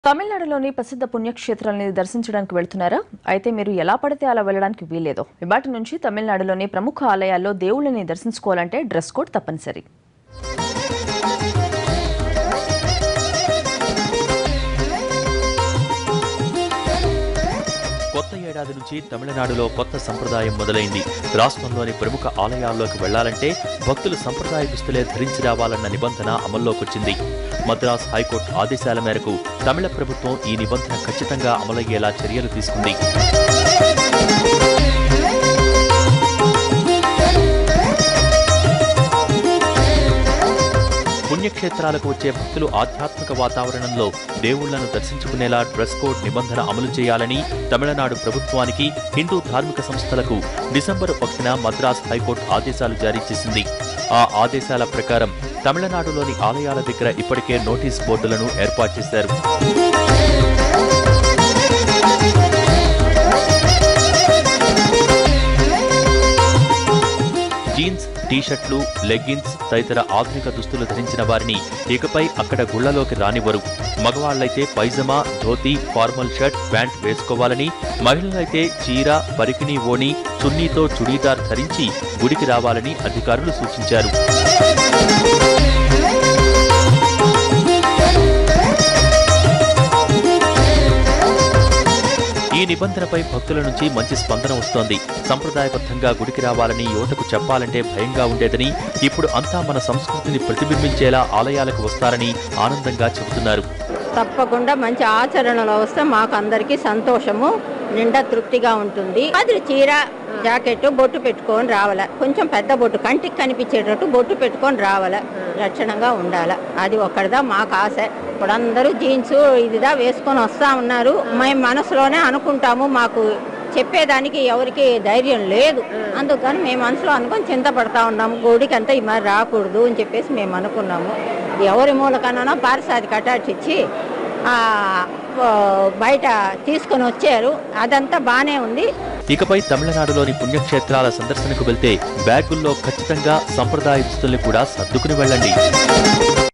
తమిళనాడులోని ప్రసిద్ధ పుణ్యక్షేత్రాలని దర్శించడానికి వెళ్తున్నారా అయితే మీరు ఎలా పడితే అలా వెళ్ళడానికి వీల్లేదు ఇవాటి నుంచి తమిళనాడులోని ప్రముఖ ఆలయాల్లో దేవుళ్ళని దర్శించుకోవాలంటే డ్రెస్ కోడ్ తప్పనిసరి కొత్త ఏడాది నుంచి తమిళనాడులో కొత్త సంప్రదాయం మొదలైంది రాష్ట్రంలోని ప్రముఖ ఆలయాల్లోకి వెళ్లాలంటే భక్తులు సంప్రదాయ దుస్తులే ధరించి రావాలన్న నిబంధన అమల్లోకొచ్చింది మద్రాస్ హైకోర్టు ఆదేశాల మేరకు తమిళ ప్రభుత్వం ఈ నిబంధన ఖచ్చితంగా అమలయ్యేలా చర్యలు తీసుకుంది పుణ్యక్షేత్రాలకు వచ్చే భక్తులు ఆధ్యాత్మిక వాతావరణంలో దేవుళ్లను దర్శించుకునేలా డ్రెస్ కోడ్ నిబంధన అమలు చేయాలని తమిళనాడు ప్రభుత్వానికి హిందూ ధార్మిక సంస్థలకు డిసెంబర్ ఒకటిన మద్రాస్ హైకోర్టు ఆదేశాలు జారీ చేసింది ఆ ఆదేశాల ప్రకారం తమిళనాడులోని ఆలయాల దగ్గర ఇప్పటికే నోటీస్ బోర్డులను ఏర్పాటు చేశారు జీన్స్ టీషర్ట్లు లెగ్గిన్స్ తదితర ఆధునిక దుస్తులు ధరించిన వారిని ఇకపై అక్కడ గుళ్లలోకి రానివ్వరు మగవాళ్లైతే pyjama dhoti formal shirt pant వేసుకోవాలని మహిళలైతే చీర పరికిణి ఓణి చున్నీతో చుడీదార్ ధరించి గుడికి రావాలని అధికారులు సూచించారు ఈ నిబంధనపై భక్తుల నుంచి మంచి స్పందన వస్తోంది సంప్రదాయబద్ధంగా గుడికి రావాలని యువతకు చెప్పాలంటే భయంగా ఉండేదని ఇప్పుడు అంతా మన సంస్కృతిని ప్రతిబింబించేలా ఆలయాలకు వస్తారని ఆనందంగా చెబుతున్నారు తప్పకుండా మంచి ఆచరణలో వస్తే మాకు అందరికీ సంతోషము నిండా తృప్తిగా ఉంటుంది అది చీర జాకెట్ బొట్టు పెట్టుకొని రావాల కొంచెం పెద్ద బొట్టు కంటికి కనిపించేటట్టు బొట్టు పెట్టుకొని రావాల లక్షణంగా ఉండాల అది ఒక్కడిదా మాకు ఆశ ఇప్పుడు అందరూ జీన్స్ ఇదిదా వేసుకొని వస్తా ఉన్నారు మేము మనసులోనే అనుకుంటాము మాకు చెప్పేదానికి ఎవరికి ధైర్యం లేదు అందుకని మేము మనసులో అనుకొని చింతపడతా ఉన్నాము గుడికి అంతా ఈ మరి రాకూడదు అని చెప్పేసి మేము అనుకున్నాము ఎవరి మూలకన్నా పారిసాదికి అటాచ్ ఇచ్చి ఆ, ఓ, బయట తీసుకొని వచ్చారు అదంతా బాగానే ఉంది ఇకపై తమిళనాడులోని పుణ్యక్షేత్రాల సందర్శనకు వెళ్తే బ్యాగుల్లో ఖచ్చితంగా సంప్రదాయ దుస్తుల్ని కూడా సర్దుకుని వెళ్ళండి